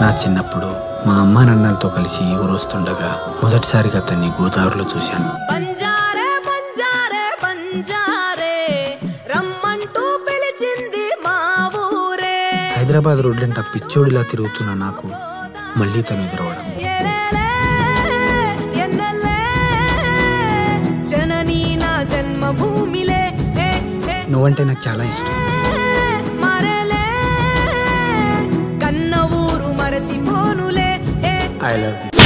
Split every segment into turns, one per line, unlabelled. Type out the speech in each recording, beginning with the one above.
నా చిన్నప్పుడు మా అమ్మా నాన్నలతో కలిసి ఊరొస్తుండగా మొదటిసారిగా అతన్ని గోదావరిలో చూశాను
పంజారే పంజారే పంజారే రమ్మంటూ పిలిచింది మా ఊరే
హైదరాబాద్ రోడ్లంట పిచ్చోడిలా తిరుగుతున్న నాకు మళ్ళీ తను ఎదురవడం
ఎలెలే, ఎన్నెలే, జననీ నా జన్మభూమిలే ఏ, ఏ,
నువ్వంటే నాకు చాలా ఇష్టం
మరలే కన్న ఊరు మరచిపోనులే ఏ,
ఐ లవ్ యూ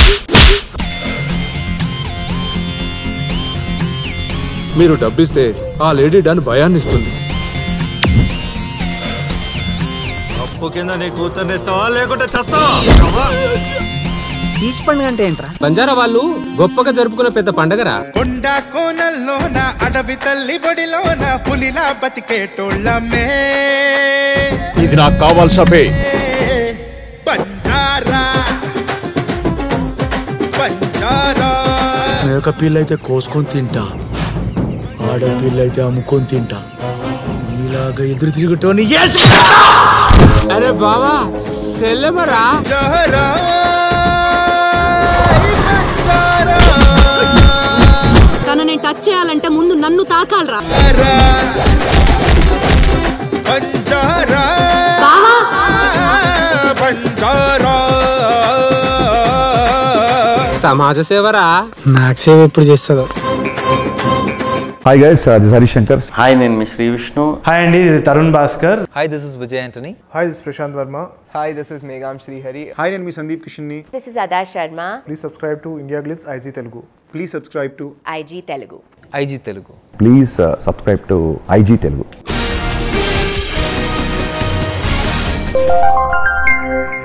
మీరు డబ్బిస్తే ఆ లేడీ డాన్ భయాన్ని ఇస్తుంది
అప్పు కింద నీ కూతుర్ని ఇస్తావా లేకుంటే చస్తావా
బీచ్ పండుగ అంటే ఏంట్రా
బంజారా వాళ్ళు గొప్పగా జరుపుకునే పెద్ద పండగరా
కొండ కోనల్లోన అడవి తల్లి బడిలోన పులిలా బతికేటోళ్ళమే
ఇది నాకు కావాల్సే
బంజారా బంజారా
మేక పిల్లైతే కోసుకొని తింటా ఆడపిల్లైతే అమ్ముకొని తింటా నీలాగా ఎదురు తిరుగుతోని
అరే బావా సెల్లమరా
జహరా బంజారా
తనని టచ్ చేయాలంటే ముందు నన్ను తాకాలరా
బంజారా
బావా
బంజారా
సమాజ సేవరా
నాకు సేవ ఎప్పుడు చేస్తుందో
hi guys this Hari Shankar
hi నేను మీ శ్రీ విష్ణు
హాయ్ అండి ఇది Tarun Bhaskar
Hi, this is Vijay Antony.
Hi this Prashanth Varma
Hi, this is Megam Srihari.
Hi నేను మీ సందీప్ కిషన్ని
This is Ada Sharma,
please subscribe to India Glitz IG Telugu please subscribe to
IG Telugu.
IG Telugu.
Please subscribe to IG Telugu